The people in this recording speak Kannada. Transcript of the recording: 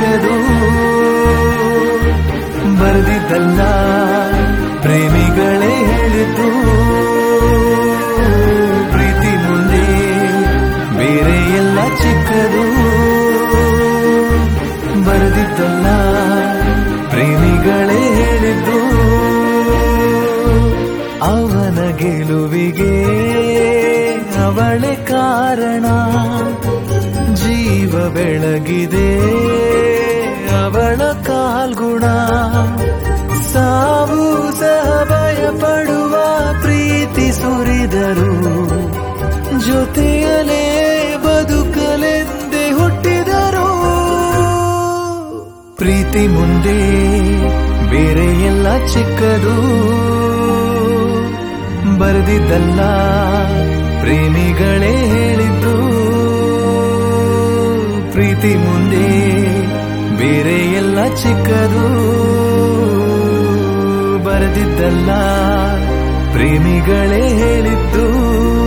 ಚಿಕ್ಕದು ಬರೆದಿದ್ದಲ್ಲ ಪ್ರೇಮಿಗಳೇ ಹೇಳಿದ್ದು ಪ್ರೀತಿ ಮುಂದೆ ಬೇರೆ ಎಲ್ಲ ಚಿಕ್ಕದು ಬರೆದಿದ್ದಲ್ಲ ಪ್ರೇಮಿಗಳೇ ಹೇಳಿದ್ದು ಅವನ ಗೆಲುವಿಗೆ ಅವಳೇ ಕಾರಣ ಜೀವ ಬೆಳಗಿದೆ ಅವಳ ಕಾಲ್ಗುಣ ಸಾವು ಸಹ ಭಯ ಪಡುವ ಪ್ರೀತಿ ಸುರಿದರು ಜೊತೆಯಲೇ ಬದುಕಲೆಂದೇ ಹುಟ್ಟಿದರು ಪ್ರೀತಿ ಮುಂದೆ ಬೇರೆ ಎಲ್ಲ ಚಿಕ್ಕದು ಬರೆದಿದ್ದಲ್ಲ ಪ್ರೇಮಿಗಳೇ ಹೇಳಿದ್ದು ಪ್ರೀತಿ ಮುಂದೆ ಬೇರೆ ಎಲ್ಲ ಚಿಕ್ಕದು ಬರೆದಿದ್ದಲ್ಲ ಪ್ರೇಮಿಗಳೇ ಹೇಳಿದ್ದು